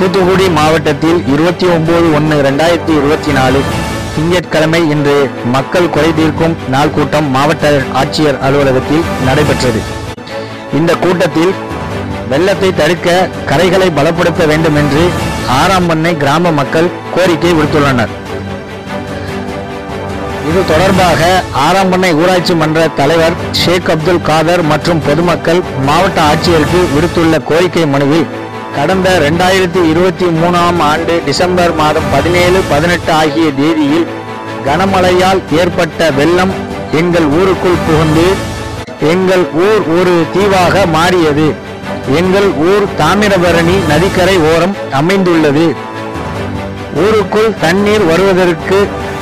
தூத்துக்குடி மாவட்டத்தில் இருபத்தி ஒன்பது ஒன்று ரெண்டாயிரத்தி இருபத்தி நாலு திங்கட்கிழமை இன்று மக்கள் குறை தீர்க்கும் நாள் கூட்டம் மாவட்ட ஆட்சியர் அலுவலகத்தில் நடைபெற்றது இந்த கூட்டத்தில் வெள்ளத்தை தடுக்க கரைகளை பலப்படுத்த வேண்டும் என்று ஆறாம் பண்ணை கிராம மக்கள் கோரிக்கை விடுத்துள்ளனர் இது தொடர்பாக ஆறாம்பண்ணை ஊராட்சி மன்ற தலைவர் ஷேக் அப்துல் காதர் மற்றும் பொதுமக்கள் மாவட்ட ஆட்சியருக்கு விடுத்துள்ள கோரிக்கை மனுவில் கடந்த ரெண்டாயிரத்தி இருபத்தி மூணாம் ஆண்டு டிசம்பர் மாதம் பதினேழு பதினெட்டு ஆகிய தேதியில் கனமழையால் ஏற்பட்ட வெள்ளம் எங்கள் ஊருக்குள் புகுந்து எங்கள் ஊர் ஒரு தீவாக மாறியது எங்கள் ஊர் தாமிரபரணி நதிக்கரை ஓரம் அமைந்துள்ளது ஊருக்குள் தண்ணீர் வருவதற்கு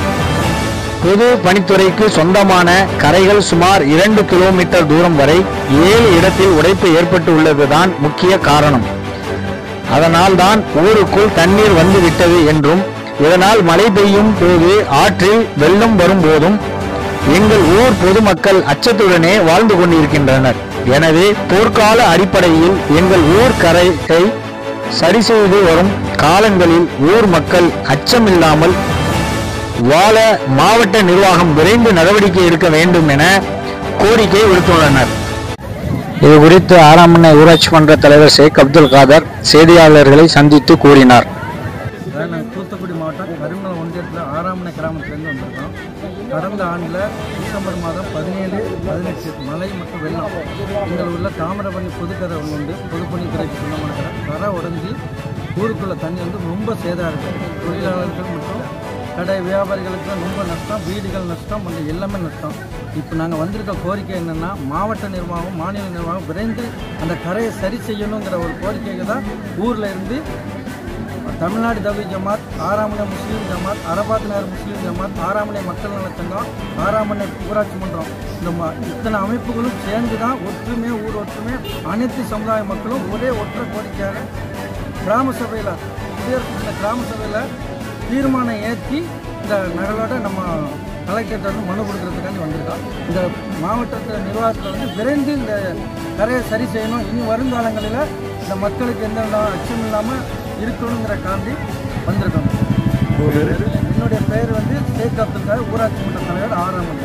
பொது பணித்துறைக்கு சொந்தமான கரைகள் சுமார் இரண்டு கிலோமீட்டர் தூரம் வரை ஏழு இடத்தில் உடைப்பு ஏற்பட்டு உள்ளதுதான் முக்கிய காரணம் அதனால் தான் ஊருக்குள் தண்ணீர் வந்துவிட்டது என்றும் இதனால் மழை பெய்யும் போது ஆற்றில் வெள்ளம் வரும்போதும் எங்கள் ஊர் பொதுமக்கள் அச்சத்துடனே வாழ்ந்து கொண்டிருக்கின்றனர் எனவே போர்க்கால அடிப்படையில் எங்கள் ஊர் கரையை சரி செய்து வரும் காலங்களில் ஊர் மக்கள் அச்சமில்லாமல் வாழ மாவட்ட நிர்வாகம் விரைந்து நடவடிக்கை எடுக்க வேண்டும் என கோரிக்கை விடுத்துள்ளனர் இது குறித்து ஆறாமண்ணை ஊராட்சி மன்ற தலைவர் ஷேக் அப்துல் காதர் செய்தியாளர்களை சந்தித்து கூறினார் அதாவது நாங்கள் தூத்துக்குடி மாவட்டம் கருமலம் ஒன்றியத்தில் ஆறாமணை கிராமத்துலேருந்து வந்திருக்கோம் கடந்த ஆண்டில் டிசம்பர் மாதம் பதினேழு பதினெட்டு மழை மற்றும் வெள்ளம் எங்கள் உள்ள தாமிரபரணி பொதுக்கரை ஒன்று உண்டு பொதுப்பணித்துறைக்கு சொந்தமான கரை கரை உடஞ்சி ஊருக்குள்ள தண்ணி வந்து ரொம்ப சேதம் இருக்குது தொழிலாளர்கள் மற்றும் கடை வியாபாரிகளுக்கு ரொம்ப நஷ்டம் வீடுகள் நஷ்டம் மற்றும் எல்லாமே நஷ்டம் இப்போ நாங்கள் வந்திருக்க கோரிக்கை என்னென்னா மாவட்ட நிர்வாகம் மாநில நிர்வாகம் விரைந்து அந்த கரையை சரி செய்யணுங்கிற ஒரு கோரிக்கைக்கு தான் ஊரில் இருந்து தமிழ்நாடு தவி ஜமாத் ஆறாமலை முஸ்லீம் ஜமாத் அரபாத் நகர் முஸ்லீம் ஜமாத் ஆறாமலை மக்கள் நலச்சங்கம் ஆறாமலை ஊராட்சி மன்றம் இந்த ம- இத்தனை அமைப்புகளும் சேர்ந்து தான் ஒற்றுமை ஊர் ஒற்றுமை அனைத்து சமுதாய மக்களும் ஒரே ஒற்றை கோரிக்கையாக கிராம சபையில் குடியரசு இந்த கிராம சபையில் தீர்மானம் ஏற்றி இந்த நகரோட நம்ம கலெக்டர்கிட்ட வந்து மனு கொடுக்கறதுக்காண்டி வந்திருக்கோம் இந்த மாவட்டத்தில் நிர்வாகத்தில் வந்து விரைந்து இந்த கரையை சரி செய்யணும் இனி வருங்காலங்களில் இந்த மக்களுக்கு எந்த வித அச்சம் இல்லாமல் இருக்கணுங்கிற காண்டி வந்திருக்கோம் என்னுடைய பெயர் வந்து ஷேக் அப்துல் கார் ஊராட்சி மன்ற தலைவர் ஆறாம் மண்டலம்.